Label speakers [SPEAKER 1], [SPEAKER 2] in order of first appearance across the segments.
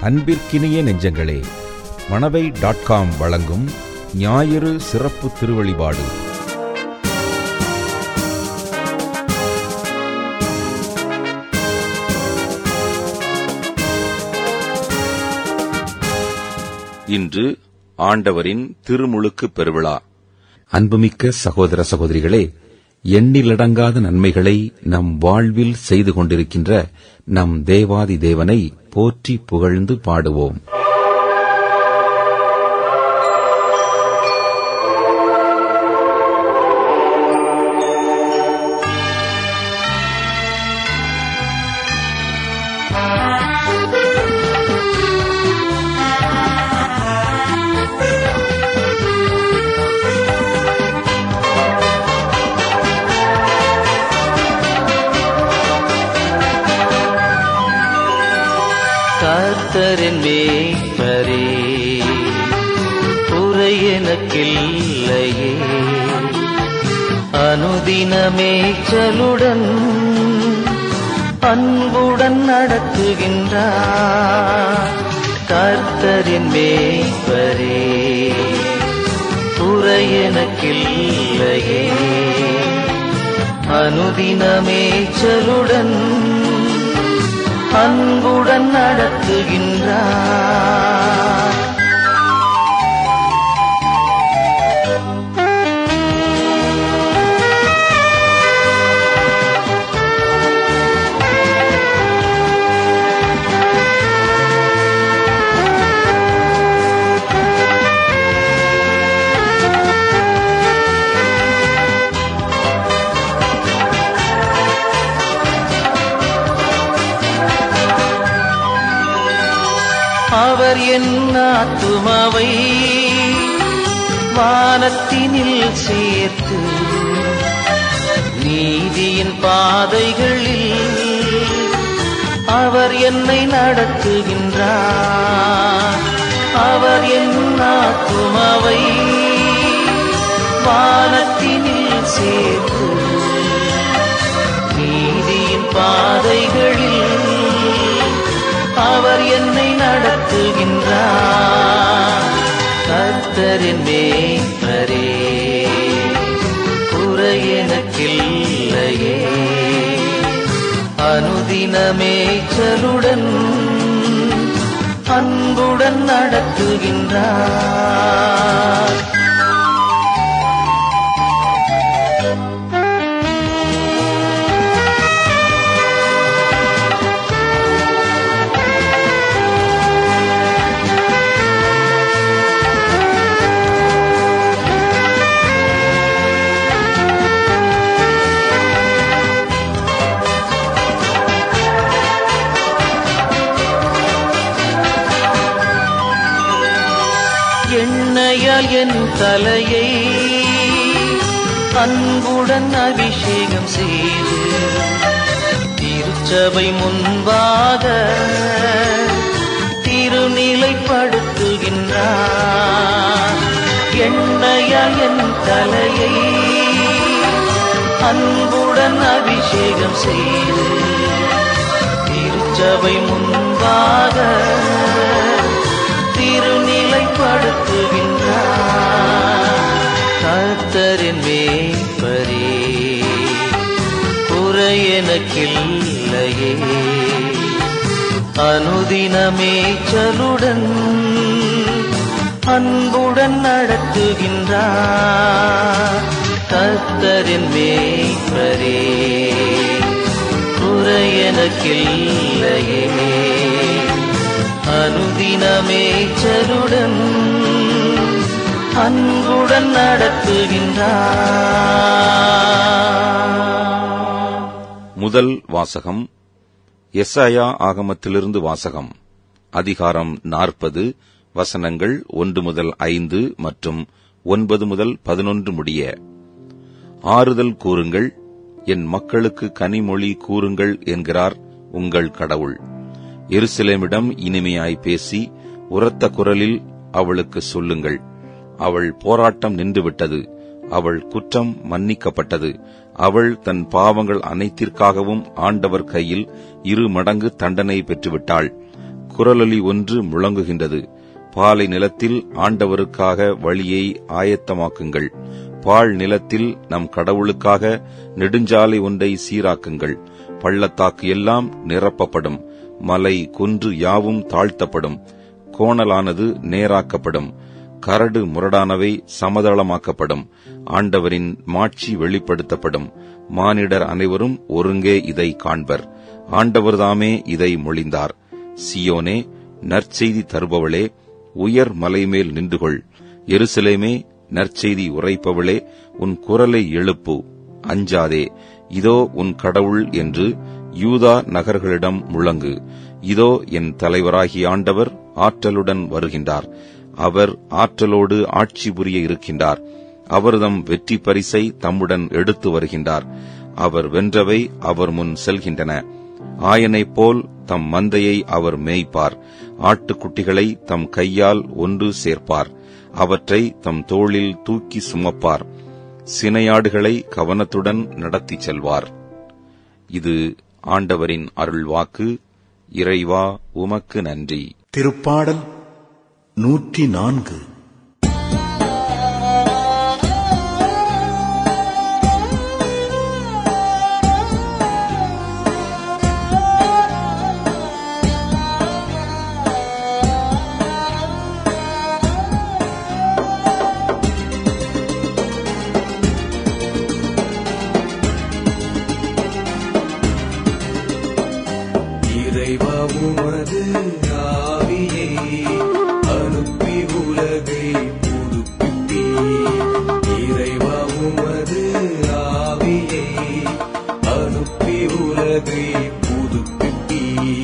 [SPEAKER 1] அன்பிற்கினிய நெஞ்சங்களே Manavai dot com வழங்கும் ஞாயிறு சிறப்பு திருவழிபாடு
[SPEAKER 2] இன்று ஆண்டவரின் திருமுழுக்கு பெருவிழா
[SPEAKER 3] அன்புமிக்க சகோதர சகோதரிகளே எண்ணிலடங்காத நன்மைகளை நம் வாழ்வில் செய்து கொண்டிருக்கின்ற நம் தேவாதி தேவனை போற்றி புகழ்ந்து பாடுவோம்
[SPEAKER 4] கர்த்தரின் மேய்ப்பரே குறை எனக்கில்லையே அனுதின மேய்ச்சலுடன் அன்புடன் நடத்துகின்றார் கர்த்தரின் மேய்ப்பரே குறை எனக்கில்லையே அனுதின மேய்ச்சலுடன் அன்புடன் நடத்துகின்றார் அவர் என் ஆத்துமாவை வானத்தினில் சேர்த்து நீதியின் பாதைகளில் அவர் என்னை நடத்துகின்றார் அவர் என் ஆத்துமாவை வானத்தினில் சேர்த்து நீதியின் பாதைகளில் அவர் என்னை நடத்துகின்றார் கர்த்தரின் மேய்ப்பரே குறை எனக்கில்லையே அனுதின மேய்ச்சலுடன் அன்புடன் நடத்துகின்றார் எண்ணெயால் என் தலையை அன்புடன் அபிஷேகம் செய்து திருச்சபை முன்பாக திருநிலைப்படுத்துகின்றார் எண்ணெயால் என் தலையை அன்புடன் அபிஷேகம் செய்து திருச்சபை முன்பாக திருநிலைப்படுத்துகின்றார் கர்த்தரின் மேய்ப்பரே குறை எனக்கில்லையே அனுதின மேய்ச்சலுடன் அன்புடன் நடத்துகின்றார் கர்த்தரின் மேய்ப்பரே குறை எனக்கில்லையே அனுதின மேய்ச்சலுடன் அன்புடன் நடத்துகின்றார்
[SPEAKER 2] முதல் வாசகம் எஸ்ஐயா ஆகமத்திலிருந்து வாசகம் அதிகாரம் நாற்பது வசனங்கள் ஒன்று முதல் ஐந்து மற்றும் ஒன்பது முதல் பதினொன்று முடிய ஆறுதல் கூறுங்கள் என் மக்களுக்கு கனிமொழி கூறுங்கள் என்கிறார் உங்கள் கடவுள் எருசலேமிடம் இனிமையாய் பேசி உரத்த குரலில் அவளுக்கு சொல்லுங்கள் அவள் போராட்டம் நின்றுவிட்டது அவள் குற்றம் மன்னிக்கப்பட்டது அவள் தன் பாவங்கள் அனைத்திற்காகவும் ஆண்டவர் கையில் இரு மடங்கு தண்டனை பெற்றுவிட்டாள் குரலொலி ஒன்று முழங்குகின்றது பாலை நிலத்தில் ஆண்டவருக்காக வழியை ஆயத்தமாக்குங்கள் பாழ் நிலத்தில் நம் கடவுளுக்காக நெடுஞ்சாலை ஒன்றை சீராக்குங்கள் பள்ளத்தாக்கு எல்லாம் நிரப்பப்படும் மலை குன்று யாவும் தாழ்த்தப்படும் கோணலானது நேராக்கப்படும் கரடு முரடானவை சமதளமாக்கப்படும் ஆண்டவரின் மாட்சி வெளிப்படுத்தப்படும் மானிடர் அனைவரும் ஒருங்கே இதை காண்பர் ஆண்டவர்தாமே இதை மொழிந்தார் சியோனே நற்செய்தி தருபவளே உயர் மலைமேல் நின்றுகொள் எருசலேமே நற்செய்தி உரைப்பவளே உன் குரலை எழுப்பு அஞ்சாதே இதோ உன் கடவுள் என்று யூதா நகர்களிடம் முழங்கு இதோ என் தலைவராகிய ஆண்டவர் ஆற்றலுடன் வருகின்றார் அவர் ஆற்றலோடு ஆட்சி புரிய இருக்கின்றார் அவர்தம் வெற்றி பரிசை தம்முடன் எடுத்து வருகின்றார் அவர் வென்றவை அவர் முன் செல்கின்றன ஆயனைப் போல் தம் மந்தையை அவர் மேய்ப்பார் ஆட்டுக்குட்டிகளை தம் கையால் ஒன்று சேர்ப்பார் அவற்றை தம் தோளில் தூக்கி சுமப்பார் சினையாடுகளை கவனத்துடன் நடத்திச் செல்வார் இது ஆண்டவரின் அருள்வாக்கு இறைவா உமக்கு நன்றி
[SPEAKER 5] திருப்பாடல் நூற்றி நான்கு
[SPEAKER 6] இறைவா உமது ஆவியை அனுப்பி உலகை புதுப்பிப்பி இறைவா உமது ஆவியை அனுப்பி உலகை புதுப்பிப்பி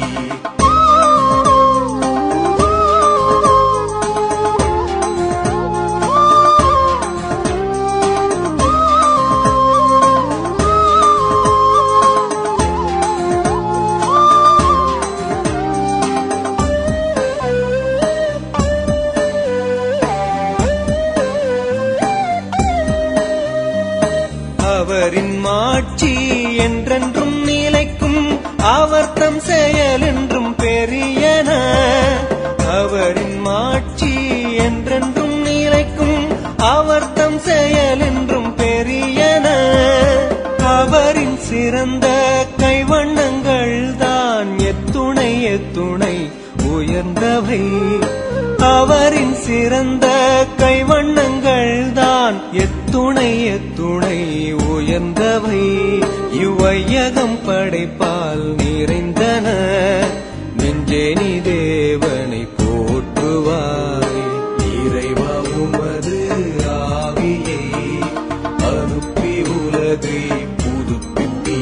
[SPEAKER 6] அவரின் மாட்சி என்றென்றும் நிலைக்கும் அவர் தம் செயல் என்றும் பெரியன அவரின் மாட்சி என்றென்றும் நிலைக்கும் அவர் தம் செயல் என்றும் பெரியன அவரின் சிறந்த கைவண்ணங்கள் தான் எத்துணை எத்துணை உயர்ந்தவை அவரின் சிறந்த கைவண்ணங்கள் தான் எத்துணை எத்துணை உயர்ந்தவை இவ்வையகம் படைப்பால் நிறைந்தன நெஞ்சே நீ தேவனை போற்றுவாய் இறைவா உமது ஆவியை அனுப்பி உலகை புதுப்பிப்பீ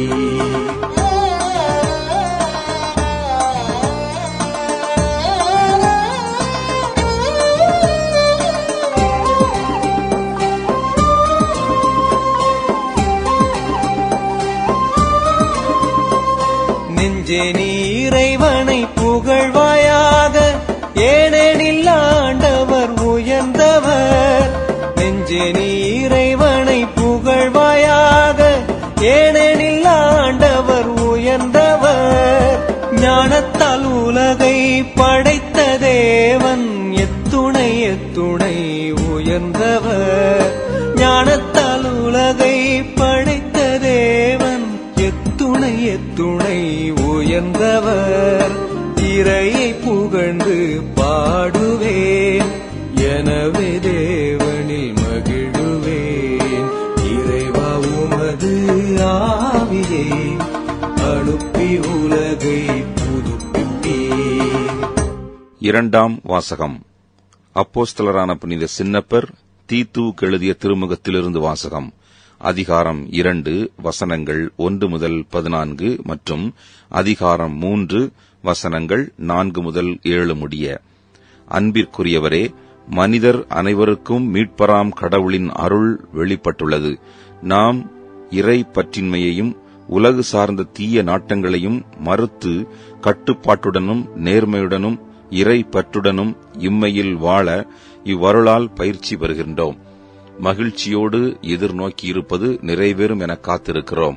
[SPEAKER 6] நெஞ்சே நீ இறைவனை புகழ்வாயாக ஏனெனில் ஆண்டவர் உயர்ந்தவர் நெஞ்சே நீ இறைவனை புகழ்வாயாக ஏனெனில் ஆண்டவர் உயர்ந்தவர் ஞானத்தால் உலகை படைத்த தேவன் எத்துணை எத்துணை உயர்ந்தவர் ஞானத்தால் உலகை படைத்த தேவன் எத்துணை எத்துணை உயர்ந்தவர் இறையை புகழ்ந்து பாடுவேன் எனவே தேவனில் மகிழுவேன் இறைவா உமது ஆவியை அனுப்பி உலகை புதுப்பிப்பீர்
[SPEAKER 2] இரண்டாம் வாசகம் அப்போஸ்தலரான புனித சின்னப்பர் தீத்துவுக்கு எழுதிய திருமுகத்திலிருந்து வாசகம் அதிகாரம் இரண்டு வசனங்கள் ஒன்று முதல் பதினான்கு மற்றும் அதிகாரம் மூன்று வசனங்கள் நான்கு முதல் ஏழு முடிய அன்பிற்குரியவரே மனிதர் அனைவருக்கும் மீட்பராம் கடவுளின் அருள் வெளிப்பட்டுள்ளது நாம் இறை பற்றின்மையையும் உலகு சார்ந்த தீய நாட்டங்களையும் மறுத்து கட்டுப்பாட்டுடனும் நேர்மையுடனும் இறை பற்றுடனும் இம்மையில் வாழ இவ்வருளால் பயிற்சி பெறுகின்றோம் மகிழ்ச்சியோடு எதிர்நோக்கியிருப்பது நிறைவேறும் என காத்திருக்கிறோம்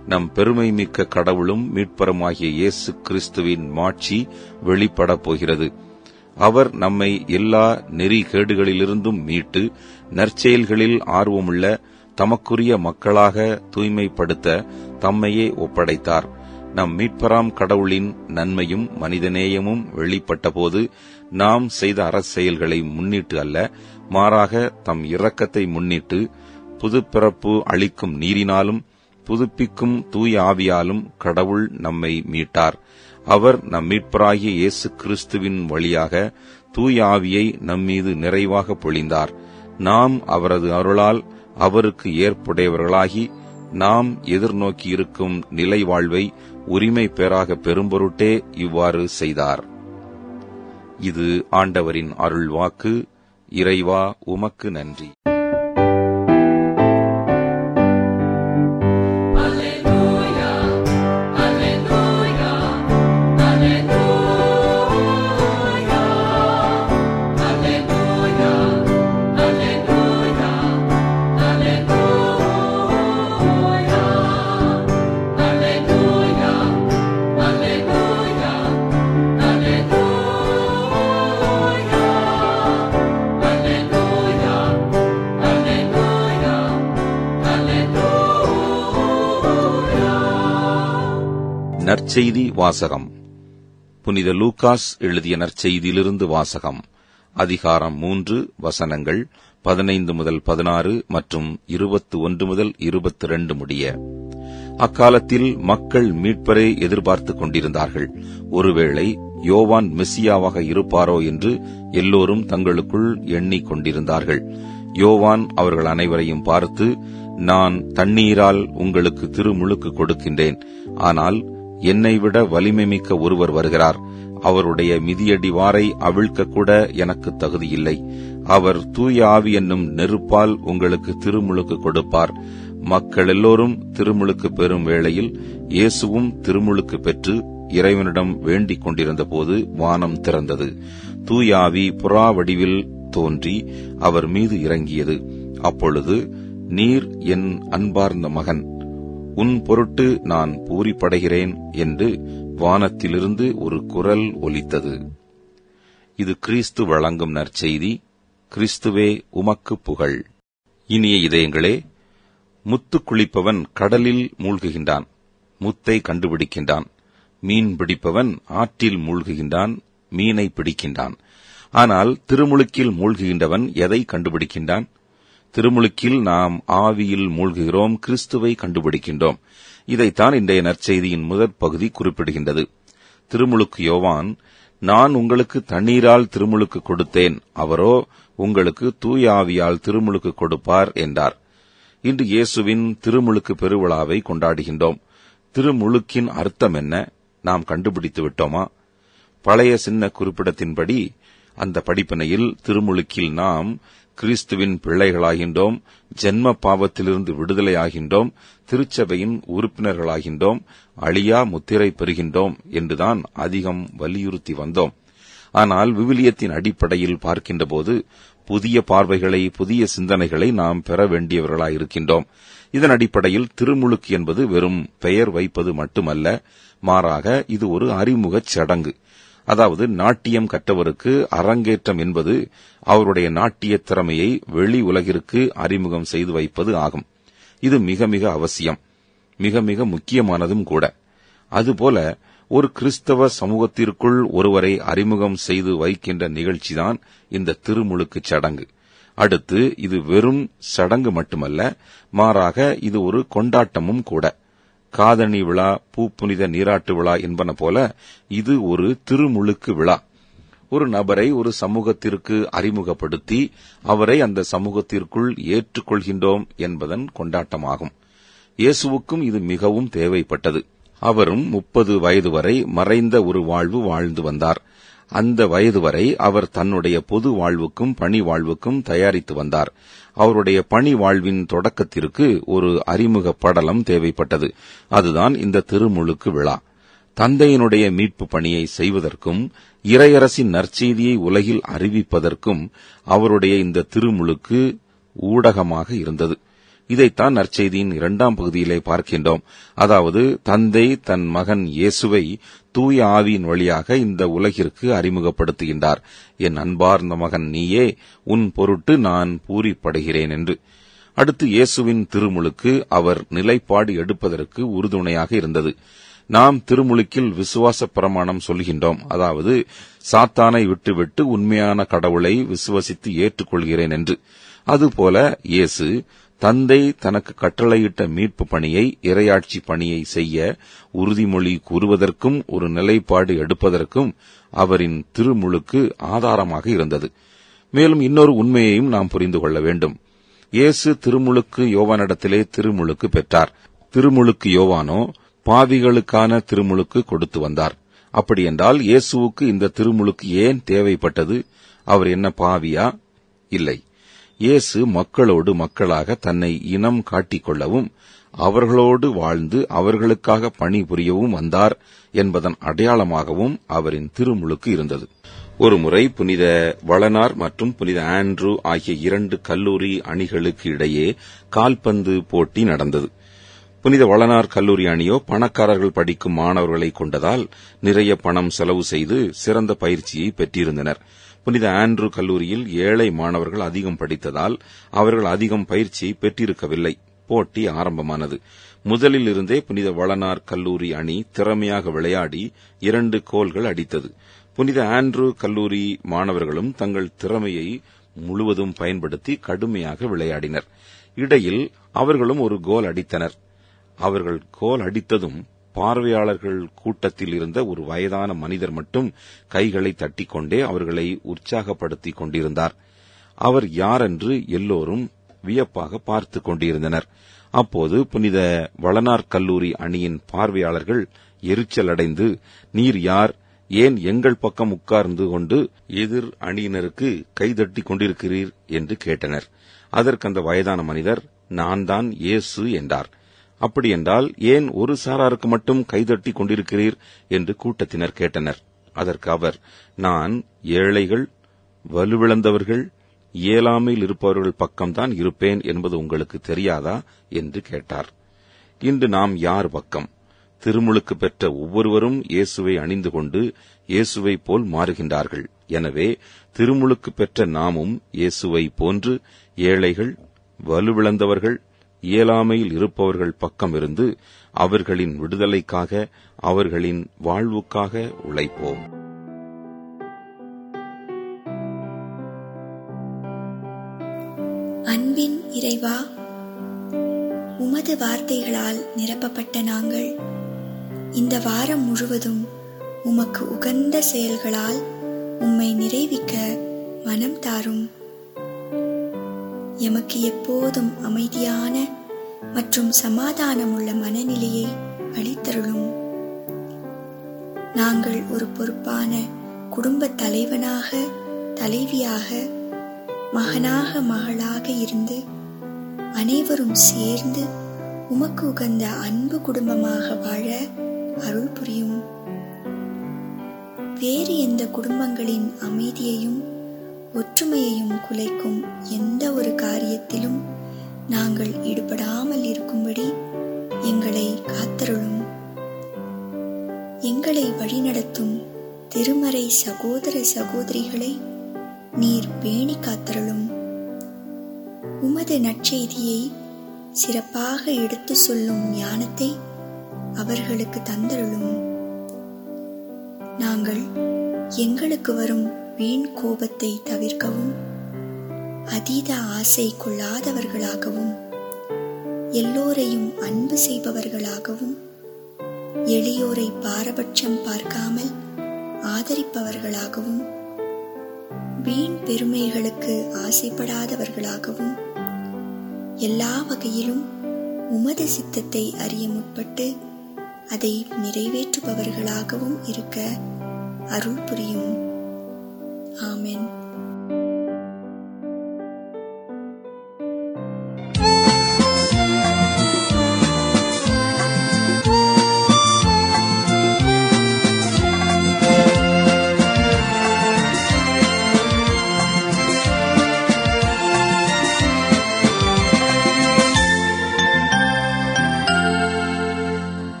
[SPEAKER 2] நம் பெருமை மிக்க கடவுளும் மீட்பருமாகிய இயேசு கிறிஸ்துவின் மாட்சி வெளிப்படப் போகிறது அவர் நம்மை எல்லா நெறிகேடுகளிலிருந்தும் மீட்டு நற்செயல்களில் ஆர்வமுள்ள தமக்குரிய மக்களாக தூய்மைப்படுத்த தம்மையே ஒப்படைத்தார் நம் மீட்பராம் கடவுளின் நன்மையும் மனிதநேயமும் வெளிப்பட்டபோது நாம் செய்த அறச்செயல்களை முன்னிட்டு அல்ல மாறாக தம் இரக்கத்தை முன்னிட்டு புதுப்பிறப்பு அளிக்கும் நீரினாலும் புதுப்பிக்கும் தூய ஆவியாலும் கடவுள் நம்மை மீட்டார் அவர் நம் மீட்பராகிய இயேசு கிறிஸ்துவின் வழியாக தூய ஆவியை நம்மீது நிறைவாக பொழிந்தார் நாம் அவரது அருளால் அவருக்கு ஏற்புடையவர்களாகி நாம் எதிர்நோக்கி இருக்கும் நிலை வாழ்வை உரிமை பேராக பெரும்பொருட்டே இவ்வாறு செய்தார் இது ஆண்டவரின் அருள் வாக்கு இறைவா உமக்கு நன்றி நற்செய்தி வாசகம் புனித லூகாஸ் எழுதிய நற்செய்தியிலிருந்து வாசகம் அதிகாரம் மூன்று வசனங்கள் பதினைந்து முதல் பதினாறு மற்றும் இருபத்தி ஒன்று முதல் இருபத்தி இரண்டு முடிய அக்காலத்தில் மக்கள் மீட்பரை எதிர்பார்த்துக் கொண்டிருந்தார்கள் ஒருவேளை யோவான் மெஸ்ஸியாவாக இருப்பாரோ என்று எல்லோரும் தங்களுக்குள் எண்ணிக் கொண்டிருந்தார்கள் யோவான் அவர்கள் அனைவரையும் பார்த்து நான் தண்ணீரால் உங்களுக்கு திருமுழுக்கு கொடுக்கின்றேன் ஆனால் என்னை விட வலிமை மிக்க ஒருவர் வருகிறார் அவருடைய மிதியடி வாரை அவிழ்க்க கூட எனக்கு தகுதியில்லை அவர் தூய ஆவி என்னும் நெருப்பால் உங்களுக்கு திருமுழுக்கு கொடுப்பார் மக்கள் எல்லோரும் திருமுழுக்கு பெறும் வேளையில் இயேசுவும் திருமுழுக்கு பெற்று இறைவனிடம் வேண்டிக் கொண்டிருந்த போது வானம் திறந்தது தூய ஆவி புறா வடிவில் தோன்றி அவர் மீது இறங்கியது அப்பொழுது நீர் என் அன்பார்ந்த மகன் உன் பொருட்டு நான் பூரிப்படைகிறேன் என்று வானத்திலிருந்து ஒரு குரல் ஒலித்தது இது கிறிஸ்து வழங்கும் நற்செய்தி கிறிஸ்துவே உமக்கு புகழ் இனிய இதயங்களே முத்து குளிப்பவன் கடலில் மூழ்குகின்றான் முத்தை கண்டுபிடிக்கின்றான் மீன் பிடிப்பவன் ஆற்றில் மூழ்குகின்றான் மீனை பிடிக்கின்றான் ஆனால் திருமுழுக்கில் மூழ்குகின்றவன் எதை கண்டுபிடிக்கின்றான் திருமுழுக்கில் நாம் ஆவியில் மூழ்குகிறோம் கிறிஸ்துவை கண்டுபிடிக்கின்றோம் இதைத்தான் இன்றைய நற்செய்தியின் முதற் பகுதி குறிப்பிடுகின்றது திருமுழுக்கு யோவான் நான் உங்களுக்கு தண்ணீரால் திருமுழுக்கு கொடுத்தேன் அவரோ உங்களுக்கு தூய ஆவியால் திருமுழுக்கு கொடுப்பார் என்றார் இன்று இயேசுவின் திருமுழுக்கு பெருவிழாவை கொண்டாடுகின்றோம் திருமுழுக்கின் அர்த்தம் என்ன நாம் கண்டுபிடித்து விட்டோமா பழைய சின்ன குறிப்பிடத்தின்படி அந்த படிப்பினையில் திருமுழுக்கில் நாம் கிறிஸ்துவின் பிள்ளைகளாகின்றோம் ஜென்ம பாவத்திலிருந்து விடுதலையாகின்றோம் திருச்சபையின் உறுப்பினர்களாகின்றோம் அழியா முத்திரை பெறுகின்றோம் என்றுதான் அதிகம் வலியுறுத்தி வந்தோம் ஆனால் விவிலியத்தின் அடிப்படையில் பார்க்கின்றபோது புதிய பார்வைகளை புதிய சிந்தனைகளை நாம் பெற வேண்டியவர்களாயிருக்கின்றோம் இதன் அடிப்படையில் திருமுழுக்கு என்பது வெறும் பெயர் வைப்பது மட்டுமல்ல மாறாக இது ஒரு அறிமுகச் சடங்கு அதாவது நாட்டியம் கற்றவருக்கு அரங்கேற்றம் என்பது அவருடைய நாட்டிய திறமையை வெளி உலகிற்கு அறிமுகம் செய்து வைப்பது ஆகும் இது மிக மிக அவசியம் மிக மிக முக்கியமானதும் கூட அதுபோல ஒரு கிறிஸ்தவ சமூகத்திற்குள் ஒருவரை அறிமுகம் செய்து வைக்கின்ற நிகழ்ச்சிதான் இந்த திருமுழுக்கு சடங்கு அடுத்து இது வெறும் சடங்கு மட்டுமல்ல மாறாக இது ஒரு கொண்டாட்டமும் கூட காதணி விழா பூப்புனித நீராட்டு விழா என்பன போல இது ஒரு திருமுழுக்கு விழா ஒரு நபரை ஒரு சமூகத்திற்கு அறிமுகப்படுத்தி அவரை அந்த சமூகத்திற்குள் ஏற்றுக்கொள்கின்றோம் என்பதன் கொண்டாட்டமாகும் இயேசுவுக்கும் இது மிகவும் தேவைப்பட்டது அவரும் முப்பது வயது வரை மறைந்த ஒரு வாழ்வு வாழ்ந்து வந்தார் அந்த வயது வரை அவர் தன்னுடைய பொது வாழ்வுக்கும் பணி வாழ்வுக்கும் தயாரித்து வந்தார் அவருடைய பணி வாழ்வின் தொடக்கத்திற்கு ஒரு அறிமுக படலம் தேவைப்பட்டது அதுதான் இந்த திருமுழுக்கு விழா தந்தையினுடைய மீட்பு பணியை செய்வதற்கும் இறையரசின் நற்செய்தியை உலகில் அறிவிப்பதற்கும் அவருடைய இந்த திருமுழுக்கு ஊடகமாக இருந்தது இதைத்தான் நற்செய்தியின் இரண்டாம் பகுதியிலே பார்க்கின்றோம் அதாவது தந்தை தன் மகன் இயேசுவை தூய ஆவியின் வழியாக இந்த உலகிற்கு அறிமுகப்படுத்துகின்றார் என் அன்பார்ந்த மகன் நீயே உன் பொருட்டு நான் பூரிப்படுகிறேன் என்று அடுத்து இயேசுவின் திருமுழுக்கு அவர் நிலைப்பாடு எடுப்பதற்கு உறுதுணையாக இருந்தது நாம் திருமுழுக்கில் விசுவாச பிரமாணம் சொல்கின்றோம் அதாவது சாத்தானை விட்டுவிட்டு உண்மையான கடவுளை விசுவசித்து ஏற்றுக்கொள்கிறேன் என்று அதுபோல இயேசு தந்தை தனக்கு கட்டளையிட்ட மீட்பு பணியை இரையாட்சி பணியை செய்ய உறுதிமொழி கூறுவதற்கும் ஒரு நிலைப்பாடு எடுப்பதற்கும் அவரின் திருமுழுக்கு ஆதாரமாக இருந்தது மேலும் இன்னொரு உண்மையையும் நாம் புரிந்து கொள்ள வேண்டும் இயேசு திருமுழுக்கு யோவானிடத்திலே திருமுழுக்கு பெற்றார் திருமுழுக்கு யோவானோ பாவிகளுக்கான திருமுழுக்கு கொடுத்து வந்தார் அப்படியென்றால் இயேசுவுக்கு இந்த திருமுழுக்கு ஏன் தேவைப்பட்டது அவர் என்ன பாவியா இல்லை இயேசு மக்களோடு மக்களாக தன்னை இனம் காட்டிக்கொள்ளவும் அவர்களோடு வாழ்ந்து அவர்களுக்காக பணிபுரியவும் வந்தார் என்பதன் அடையாளமாகவும் அவரின் திருமுழுக்கு இருந்தது ஒருமுறை புனித வளனார் மற்றும் புனித ஆண்ட்ரூ ஆகிய இரண்டு கல்லூரி அணிகளுக்கு இடையே கால்பந்து போட்டி நடந்தது புனித வளனார் கல்லூரி அணியோ பணக்காரர்கள் படிக்கும் மாணவர்களை கொண்டதால் நிறைய பணம் செலவு செய்து சிறந்த பயிற்சியை பெற்றிருந்தனர் புனித ஆண்ட்ரூ கல்லூரியில் ஏழை மாணவர்கள் அதிகம் படித்ததால் அவர்கள் அதிகம் பயிற்சியை பெற்றிருக்கவில்லை போட்டி ஆரம்பமானது முதலில் இருந்தே புனித வளனார் கல்லூரி அணி திறமையாக விளையாடி இரண்டு கோல்கள் அடித்தது புனித ஆண்ட்ரூ கல்லூரி மாணவர்களும் தங்கள் திறமையை முழுவதும் பயன்படுத்தி கடுமையாக விளையாடினர் இடையில் அவர்களும் ஒரு கோல் அடித்தனர் அவர்கள் கோல் அடித்ததும் பார்வையாளர்கள் கூட்டத்தில் இருந்த ஒரு வயதான மனிதர் மட்டும் கைகளை தட்டிக்கொண்டே அவர்களை உற்சாகப்படுத்திக் கொண்டிருந்தார் அவர் யாரென்று எல்லோரும் வியப்பாக பார்த்துக் கொண்டிருந்தனர் அப்போது புனித வளனார் கல்லூரி அணியின் பார்வையாளர்கள் எரிச்சலடைந்து நீர் யார் ஏன் எங்கள் பக்கம் உட்கார்ந்து கொண்டு எதிர் அணியினருக்கு கைதட்டி கொண்டிருக்கிறீர் என்று கேட்டனர் அதற்கு அந்த வயதான மனிதர் நான் தான் இயேசு என்றார் அப்படியென்றால் ஏன் ஒரு சாராருக்கு மட்டும் கைதட்டி கொண்டிருக்கிறீர் என்று கூட்டத்தினர் கேட்டனர் அதற்கு அவர் நான் ஏழைகள் வலுவிழந்தவர்கள் இயலாமையில் இருப்பவர்கள் பக்கம்தான் இருப்பேன் என்பது உங்களுக்கு தெரியாதா என்று கேட்டார் இன்று நாம் யார் பக்கம் திருமுழுக்கு பெற்ற ஒவ்வொருவரும் இயேசுவை அணிந்து கொண்டு இயேசுவை போல் மாறுகின்றார்கள் எனவே திருமுழுக்கு பெற்ற நாமும் இயேசுவை போன்று ஏழைகள் வலுவிழந்தவர்கள் இயலாமையில் இருப்பவர்கள் பக்கம் இருந்து அவர்களின் விடுதலைக்காக அவர்களின் வாழ்வுக்காக உழைப்போம்
[SPEAKER 7] அன்பின் இறைவா உமது வார்த்தைகளால் நிரப்பப்பட்ட நாங்கள் இந்த வாரம் முழுவதும் உமக்கு உகந்த செயல்களால் உம்மை நிறைவிக்க மனம் தாரும் எமக்கு எப்போதும் அமைதியான மற்றும் சமாதானமுள்ள மனநிலையை அளித்தருளும் நாங்கள் ஒரு பொறுப்பான குடும்ப தலைவனாக தலைவியாக மகனாக மகளாக இருந்து அனைவரும் சேர்ந்து உமக்கு உகந்த அன்பு குடும்பமாக வாழ அருள் புரியும் வேறு எந்த குடும்பங்களின் அமைதியையும் ஒற்றுமையையும் குலைக்கும் எந்த ஒரு காரியத்திலும் நாங்கள் ஈடுபடாமல் இருக்கும்படி எங்களை காத்தருளும் எங்களை வழிநடத்தும் திருமறை சகோதர சகோதரிகளை நீர் பேணி காத்தருளும் உமது நற்செய்தியை சிறப்பாக எடுத்து சொல்லும் ஞானத்தை அவர்களுக்கு தந்தருளும் நாங்கள் எங்களுக்கு வரும் வீண் கோபத்தை தவிர்க்கவும் அதீத ஆசை கொள்ளாதவர்களாகவும் எல்லோரையும் அன்பு செய்பவர்களாகவும் எளியோரை பாரபட்சம் பார்க்காமல் ஆதரிப்பவர்களாகவும் வீண் பெருமைகளுக்கு ஆசைப்படாதவர்களாகவும் எல்லா வகையிலும் உமது சித்தத்தை அறிய முற்பட்டு அதை நிறைவேற்றுபவர்களாகவும் இருக்க அருள் புரியும் ஆமென்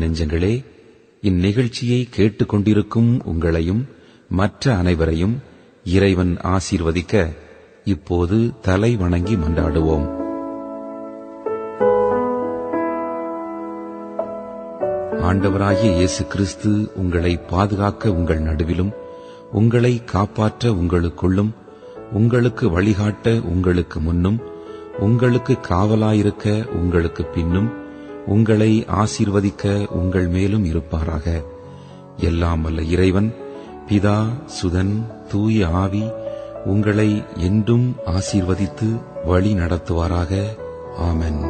[SPEAKER 3] நெஞ்சங்களே இந்நிகழ்ச்சியை கேட்டுக்கொண்டிருக்கும் உங்களையும் மற்ற அனைவரையும் இறைவன் ஆசீர்வதிக்க இப்போது தலை வணங்கி மன்றாடுவோம் ஆண்டவராகிய இயேசு கிறிஸ்து உங்களை பாதுகாக்க உங்கள் நடுவிலும் உங்களை காப்பாற்ற உங்களுக்குள்ளும் உங்களுக்கு வழிகாட்ட உங்களுக்கு முன்னும் உங்களுக்கு காவலாயிருக்க உங்களுக்கு பின்னும் உங்களை ஆசீர்வதிக்க உங்கள் மேலும் இருப்பாராக எல்லாம் வல்ல இறைவன் பிதா சுதன் தூய ஆவி உங்களை என்றும் ஆசீர்வதித்து வழி நடத்துவாராக ஆமென்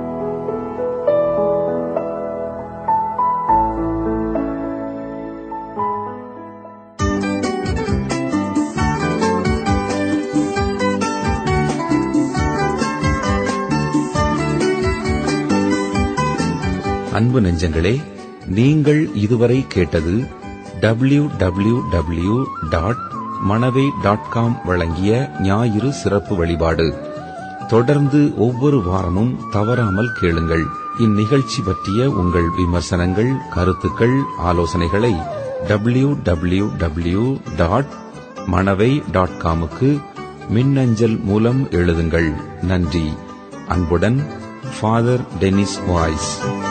[SPEAKER 3] அன்பு நெஞ்சங்களே நீங்கள் இதுவரை கேட்டது W W W dot Manavai dot com வழங்கிய ஞாயிறு சிறப்பு வழிபாடு தொடர்ந்து ஒவ்வொரு வாரமும் தவறாமல் கேளுங்கள் இந்நிகழ்ச்சி பற்றிய உங்கள் விமர்சனங்கள் கருத்துக்கள் ஆலோசனைகளை W W W dot Manavai dot காமுக்கு மின்னஞ்சல் மூலம் எழுதுங்கள் நன்றி அன்புடன் ஃபாதர் டெனிஸ் வாய்ஸ்